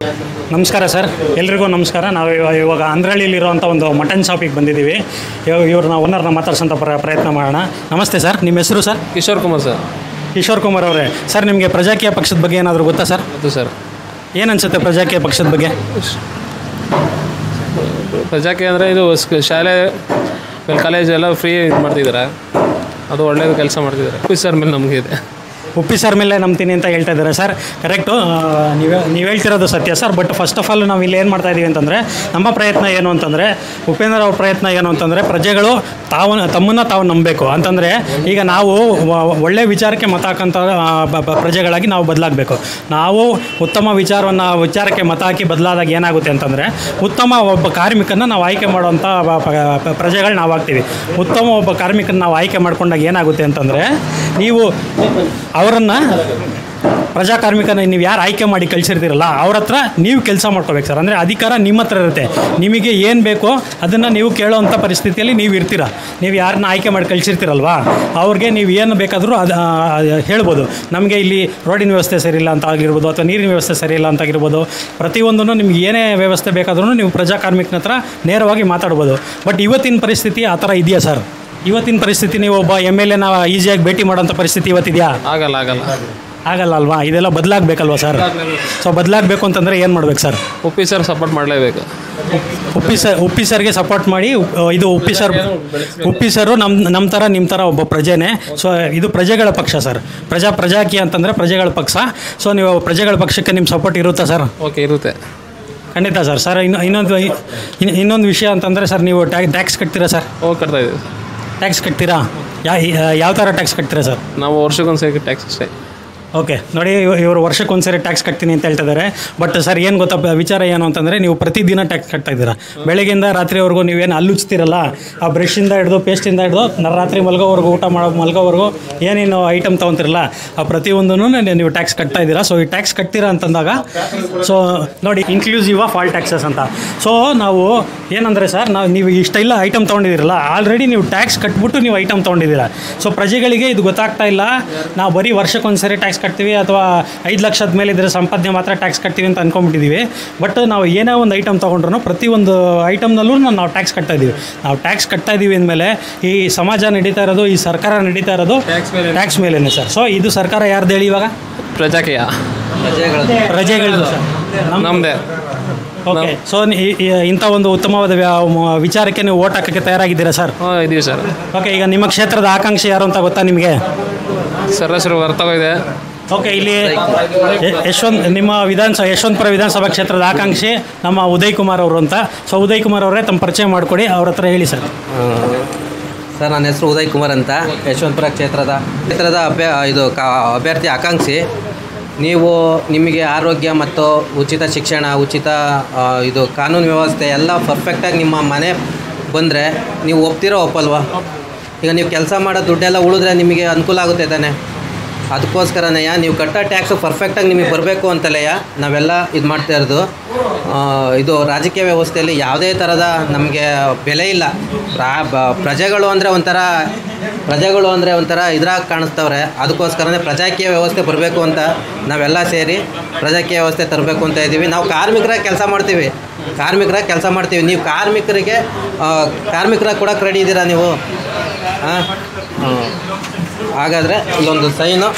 ನಮಸ್ಕಾರ ಸರ್ ಎಲ್ರಿಗೂ ನಮಸ್ಕಾರ ನಾವು ಇವ- ಇವಾಗ ಅಂದ್ರಳ್ಳಿಲಿರುವಂಥ ಒಂದು ಮಟನ್ ಶಾಪಿಗೆ ಬಂದಿದ್ದೀವಿ ಇವಾಗ ಇವ್ರನ್ನ ಓನರ್ನ ಮಾತಾಡ್ಸೋಂಥ ಪ್ರ ಪ್ರಯತ್ನ ಮಾಡೋಣ ನಮಸ್ತೆ ಸರ್ ನಿಮ್ಮ ಹೆಸರು ಸರ್ ಕಿಶೋರ್ ಕುಮಾರ್ ಸರ್ ಕಿಶೋರ್ ಕುಮಾರ್ ಅವರೇ ಸರ್ ನಿಮಗೆ ಪ್ರಜಾಕೀಯ ಪಕ್ಷದ ಬಗ್ಗೆ ಏನಾದರೂ ಗೊತ್ತಾ ಸರ್ ಅದು ಸರ್ ಏನು ಅನ್ಸುತ್ತೆ ಪ್ರಜಾಕೀಯ ಪಕ್ಷದ ಬಗ್ಗೆ ಪ್ರಜಾಕೀಯ ಅಂದರೆ ಇದು ಸ್ಕ- ಶಾಲೆ ಕಾಲೇಜ್ ಎಲ್ಲ ಫ್ರೀ ಇದು ಮಾಡ್ತಿದ್ದಾರೆ ಅದು ಒಳ್ಳೆಯದು ಕೆಲಸ ಮಾಡ್ತಿದ್ದಾರೆ ಆಫೀಸರ್ ಮೇಲೆ ನಮಗೆ ಇದೆ ಉಪ್ಪಿ ಸರ್ ಮೇಲೆ ನಂಬ್ತೀನಿ ಅಂತ ಹೇಳ್ತಾ ಇದ್ದಾರೆ ಸರ್ ಕರೆಕ್ಟು ನೀವು ನೀವು ಹೇಳ್ತಿರೋದು ಸತ್ಯ sir but first of all ನಾವು ಇಲ್ಲಿ ಏನು ಮಾಡ್ತಾ ಇದ್ದೀವಿ ಅಂತಂದರೆ ನಮ್ಮ ಪ್ರಯತ್ನ ಏನು ಅಂತಂದರೆ ಉಪೇಂದ್ರ ಅವ್ರ ಪ್ರಯತ್ನ ಏನು ಅಂತಂದರೆ ಪ್ರಜೆಗಳು ತಾವು ತಮ್ಮನ್ನು ತಾವು ನಂಬಬೇಕು ಅಂತಂದರೆ ಈಗ ನಾವು ವ- ಒಳ್ಳೆ ವಿಚಾರಕ್ಕೆ ಮತ ಹಾಕಂತ ಆ, ಬ- ಬ- ಪ್ರಜೆಗಳಾಗಿ ನಾವು ಬದಲಾಗಬೇಕು ನಾವು ಉತ್ತಮ ವಿಚಾರವನ್ನು ವಿಚಾರಕ್ಕೆ ಮತ ಹಾಕಿ ಬದಲಾದಾಗ ಏನಾಗುತ್ತೆ ಅಂತಂದರೆ ಉತ್ತಮ ಒಬ್ಬ ಕಾರ್ಮಿಕನ ನಾವು ಆಯ್ಕೆ ಮಾಡುವಂಥ ಪ- ಪ- ಪ್ರಜೆಗಳು ನಾವು ಆಗ್ತೀವಿ ಉತ್ತಮ ಒಬ್ಬ ಕಾರ್ಮಿಕನ ನಾವು ಆಯ್ಕೆ ಮಾಡ್ಕೊಂಡಾಗ ಏನಾಗುತ್ತೆ ಅಂತಂದರೆ ನೀವು ಅವರನ್ನು ಪ್ರಜಾ ಕಾರ್ಮಿಕನ ನೀವು ಯಾರು ಆಯ್ಕೆ ಮಾಡಿ ಕಳಿಸಿರ್ತೀರಲ್ಲ ಅವ್ರ ಹತ್ರ ನೀವು ಕೆಲಸ ಮಾಡ್ಕೋಬೇಕು ಸರ್ ಅಂದರೆ ಅಧಿಕಾರ ನಿಮ್ಮ ಹತ್ರ ಇರುತ್ತೆ ನಿಮಗೆ ಏನು ಬೇಕೋ ಅದನ್ನು ನೀವು ಕೇಳೋವಂಥ ಪರಿಸ್ಥಿತಿಯಲ್ಲಿ ನೀವು ಇರ್ತೀರ ನೀವು ಯಾರನ್ನ ಆಯ್ಕೆ ಮಾಡಿ ಕಳಿಸಿರ್ತೀರಲ್ವಾ ಅವ್ರಿಗೆ ನೀವು ಏನು ಬೇಕಾದರೂ ಅದು ಆ, ಹೇಳ್ಬೋದು ನಮಗೆ ಇಲ್ಲಿ ರೋಡಿನ ವ್ಯವಸ್ಥೆ ಸರಿಯಿಲ್ಲ ಅಂತ ಆಗಿರ್ಬೋದು ಅಥವಾ ನೀರಿನ ವ್ಯವಸ್ಥೆ ಸರಿಯಿಲ್ಲ ಅಂತ ಆಗಿರ್ಬೋದು ಪ್ರತಿಯೊಂದನ್ನು ನಿಮ್ಗೆ ಏನೇ ವ್ಯವಸ್ಥೆ ಬೇಕಾದ್ರೂ ನೀವು ಪ್ರಜಾ ಕಾರ್ಮಿಕನ ಹತ್ರ ನೇರವಾಗಿ ಮಾತಾಡ್ಬೋದು ಬಟ್ ಇವತ್ತಿನ ಪರಿಸ್ಥಿತಿ ಆ ಥರ ಇದೆಯಾ ಸರ್ ಇವತ್ತಿನ ಪರಿಸ್ಥಿತಿ ನೀವು ಒಬ್ಬ ಎಮ್ ಎಲ್ ಎನ ಈಸಿಯಾಗಿ ಭೇಟಿ ಮಾಡೋಂಥ ಪರಿಸ್ಥಿತಿ ಇವತ್ತಿದೆಯಾ ಆಗಲ್ಲ ಆಗಲ್ಲ ಆಗಲ್ಲ ಅಲ್ವಾ ಇದೆಲ್ಲ ಬದಲಾಗಬೇಕಲ್ವಾ ಸರ್ ಸೊ ಬದಲಾಗಬೇಕು ಅಂತಂದರೆ ಏನು ಮಾಡ್ಬೇಕು ಸರ್ ಆಫೀಸರ್ ಸಪೋರ್ಟ್ ಮಾಡಲೇಬೇಕು ಉಪ್ಪಿ ಸರ್ ಉಪ್ಪಿ ಸರ್ಗೆ ಸಪೋರ್ಟ್ ಮಾಡಿ ಉಪ್- ಇದು ಉಪ್ಪಿ ಸರ್ ಉಪ್ಪಿ ಸರು ನಮ್ಮ ನಮ್ಮ ಥರ ನಿಮ್ಮ ಥರ ಒಬ್ಬ ಪ್ರಜೆನೇ ಸೊ ಇದು ಪ್ರಜೆಗಳ ಪಕ್ಷ ಸರ್ ಪ್ರಜಾ ಪ್ರಜಾಕೀಯ ಅಂತಂದರೆ ಪ್ರಜೆಗಳ ಪಕ್ಷ ಸೊ ನೀವು ಪ್ರಜೆಗಳ ಪಕ್ಷಕ್ಕೆ ನಿಮ್ಮ ಸಪೋರ್ಟ್ ಇರುತ್ತಾ ಸರ್ ಓಕೆ ಇರುತ್ತೆ ಖಂಡಿತ ಸರ್ ಸರ್ ಇನ್ನು ಇನ್ನೊಂದು ಇನ್- ಇನ್ನೊಂದು ವಿಷಯ ಅಂತಂದರೆ ಸರ್ ನೀವು ಟ್ಯಾಕ್ ಟ್ಯಾಕ್ಸ್ ಕಟ್ತೀರಾ ಸರ್ ಹೋಗಿ ಕಟ್ತಾ ಇದ್ದೀವಿ ಟ್ಯಾಕ್ಸ್ ಕಟ್ತೀರಾ ಯಾ ಯಾವ ಥರ ಟ್ಯಾಕ್ಸ್ ಕಟ್ತೀರಾ ಸರ್ ನಾವು ವರ್ಷಕ್ಕೊಂದು ಸರಿ ಟ್ಯಾಕ್ಸ್ ಅಷ್ಟೇ ಓಕೆ ನೋಡಿ ಇವ- ಇವರು ವರ್ಷಕ್ಕೊಂದ್ಸರಿ ಟ್ಯಾಕ್ಸ್ ಕಟ್ತೀನಿ ಅಂತ ಹೇಳ್ತಿದ್ದಾರೆ ಬಟ್ ಸರ್ ಏನು ಗೊತ್ತಾ ಪ- ವಿಚಾರ ಏನು ಅಂತಂದರೆ ನೀವು ಪ್ರತಿದಿನ ಟ್ಯಾಕ್ಸ್ ಕಟ್ತಾ ಇದ್ದೀರಾ ಬೆಳಗ್ಗೆಯಿಂದ ರಾತ್ರಿವರೆಗೂ ನೀವೇನು ಹಲ್ಲುಚ್ತೀರಲ್ಲ ಆ ಬ್ರಷಿಂದ ಹಿಡಿದು ಪೇಸ್ಟಿಂದ ಹಿಡಿದು ನ ರಾತ್ರಿ ಮಲ್ಗೋವರೆಗೂ ಊಟ ಮಾಡೋ ಮಲ್ಗೋವರೆಗೂ ಏನೇನು ಐಟಮ್ ತೊಗೊತಿರಲ್ಲ ಆ ಪ್ರತಿಯೊಂದನ್ನು ನೀವು ಟ್ಯಾಕ್ಸ್ ಕಟ್ತಾ ಇದ್ದೀರಾ ಸೊ ಈ ಟ್ಯಾಕ್ಸ್ ಕಟ್ತೀರಾ ಅಂತಂದಾಗ ಸೊ ನೋಡಿ ಇನ್ಕ್ಲೂಸಿವ್ ಆಫ್ ಆಲ್ ಟ್ಯಾಕ್ಸಸ್ ಅಂತ ಸೊ ನಾವು ಏನಂದರೆ ಸರ್ ನಾವು ನೀವು ಇಷ್ಟೆಲ್ಲ ಐಟಮ್ ತೊಗೊಂಡಿದ್ದೀರಲ್ಲ ಆಲ್ರೆಡಿ ನೀವು ಟ್ಯಾಕ್ಸ್ ಕಟ್ಬಿಟ್ಟು ನೀವು ಐಟಮ್ ತೊಗೊಂಡಿದ್ದೀರಾ ಸೊ ಪ್ರಜೆಗಳಿಗೆ ಇದು ಗೊತ್ತಾಗ್ತಾ ಇಲ್ಲ ನಾವು ಬರೀ ವರ್ಷಕ್ಕೊಂದ್ಸರಿ ಟ್ಯಾಕ್ಸ್ ಕಟ್ತೀವಿ ಅಥವಾ ಐದು ಲಕ್ಷದ ಮೇಲೆ ಇದ್ರೆ ಸಂಪಾದನೆ ಮಾತ್ರ ಟ್ಯಾಕ್ಸ್ ಕಟ್ತೀವಿ ಅಂತ ಅನ್ಕೊಂಡ್ಬಿಟ್ಟಿದ್ದೀವಿ ಬಟ್ ನಾವು ಏನೇ ಒಂದು ಐಟಮ್ ತೊಗೊಂಡ್ರು ಪ್ರತಿಯೊಂದು ಐಟಮ್ನಲ್ಲೂ ನಾವು ಟ್ಯಾಕ್ಸ್ ಕಟ್ತಾ ಇದ್ದೀವಿ ನಾವು ಟ್ಯಾಕ್ಸ್ ಕಟ್ತಾ ಇದ್ದೀವಿ ಅಂದಮೇಲೆ ಈ ಸಮಾಜ ನಡೀತಾ ಇರೋದು ಈ ಸರ್ಕಾರ ನಡೀತಾ ಇರೋದು Tax ಮೇಲೆ. ಟ್ಯಾಕ್ಸ್ ಮೇಲೇನೆ ಸರ್ ಸೊ ಇದು ಸರ್ಕಾರ ಯಾರ್ದು ಹೇಳಿ ಇವಾಗ ಪ್ರಜಾಕೀಯ ಪ್ರಜೆಗಳದ್ದು ಸರ್ ನಮ್ಮ ನಮ್ಮದೇ ಓಕೆ ಸೊ ಇಂಥ ಒಂದು ಉತ್ತಮವಾದ ವ್ಯಾ- ಮ- ವಿಚಾರಕ್ಕೆ ನೀವು ಓಟ್ ಹಾಕೋಕ್ಕೆ ತಯಾರಾಗಿದ್ದೀರಾ ಸರ್ ಹಾಂ ಇದೀವಿ ಸರ್ ಓಕೆ ಈಗ ನಿಮ್ಮ ಕ್ಷೇತ್ರದ ಆಕಾಂಕ್ಷಿ ಯಾರು ಅಂತ ಗೊತ್ತಾ ನಿಮಗೆ ಸರ್ ಹೆಸರು ಇದೆ ಓಕೆ ಇಲ್ಲಿ ಯ- ಯಶವಂತ್ ನಿಮ್ಮ ವಿಧಾನಸಭಾ ಯಶವಂತಪುರ ವಿಧಾನಸಭಾ ಕ್ಷೇತ್ರದ ಆಕಾಂಕ್ಷಿ ನಮ್ಮ ಉದಯ್ ಕುಮಾರ್ ಅವರು ಅಂತ ಸೊ ಉದಯ್ ಕುಮಾರ್ ಅವರೇ ತಮ್ಮ ಪರಿಚಯ ಮಾಡಿಕೊಡಿ ಅವ್ರ ಹತ್ರ ಹೇಳಿ ಸರ್ ಸರ್ ನನ್ನ ಹೆಸರು ಉದಯ್ ಕುಮಾರ್ ಅಂತ ಯಶವಂತಪುರ ಕ್ಷೇತ್ರದ ಕ್ಷೇತ್ರದ ಅಭ್ಯ ಇದು ಕಾ ಅಭ್ಯರ್ಥಿ ಆಕಾಂಕ್ಷಿ ನೀವು ನಿಮಗೆ ಆರೋಗ್ಯ ಮತ್ತು ಉಚಿತ ಶಿಕ್ಷಣ ಉಚಿತ ಆ, ಇದು ಕಾನೂನು ವ್ಯವಸ್ಥೆ ಎಲ್ಲ ಪರ್ಫೆಕ್ಟಾಗಿ ನಿಮ್ಮ ಮನೆ ಬಂದರೆ ನೀವು ಒಪ್ತಿರೋ ಒಪ್ಪಲ್ವಾ ಈಗ ನೀವು ಕೆಲಸ ಮಾಡೋ ದುಡ್ಡೆಲ್ಲ ಉಳಿದ್ರೆ ನಿಮಗೆ ಅನುಕೂಲ ಆಗುತ್ತೆ ತಾನೆ ಅದಕ್ಕೋಸ್ಕರನೆಯ ನೀವು ಕಟ್ಟೋ ಟ್ಯಾಕ್ಸು ಪರ್ಫೆಕ್ಟಾಗಿ ನಿಮಗೆ ಬರಬೇಕು ಅಂತಲೆಯ ನಾವೆಲ್ಲ ಇದು ಮಾಡ್ತಾ ಇರೋದು ಆ, ಇದು ರಾಜಕೀಯ ವ್ಯವಸ್ಥೆಯಲ್ಲಿ ಯಾವುದೇ ಥರದ ನಮಗೆ ಬೆಲೆ ಇಲ್ಲ ಪ್ರಾ ಬ- ಪ್ರಜೆಗಳು ಅಂದರೆ ಒಂಥರ ಪ್ರಜೆಗಳು ಅಂದರೆ ಒಂಥರ ಇದ್ರಾಗ ಕಾಣಿಸ್ತವ್ರೆ ಅದಕ್ಕೋಸ್ಕರನೇ ಪ್ರಜಾಕೀಯ ವ್ಯವಸ್ಥೆ ಬರಬೇಕು ಅಂತ ನಾವೆಲ್ಲ ಸೇರಿ ಪ್ರಜಾಕೀಯ ವ್ಯವಸ್ಥೆ ತರಬೇಕು ಅಂತ ಇದ್ದೀವಿ ನಾವು ಕಾರ್ಮಿಕರಾಗಿ ಕೆಲಸ ಮಾಡ್ತೀವಿ ಕಾರ್ಮಿಕರಾಗಿ ಕೆಲಸ ಮಾಡ್ತೀವಿ ನೀವು ಕಾರ್ಮಿಕರಿಗೆ ಆ, ಕಾರ್ಮಿಕರಾಗಿ ಕೊಡೋಕೆ ರೆಡಿ ಇದ್ದೀರಾ ನೀವು ಹಾಂ ಹಾಗಾದರೆ ಇಲ್ಲೊಂದು ಸೈನು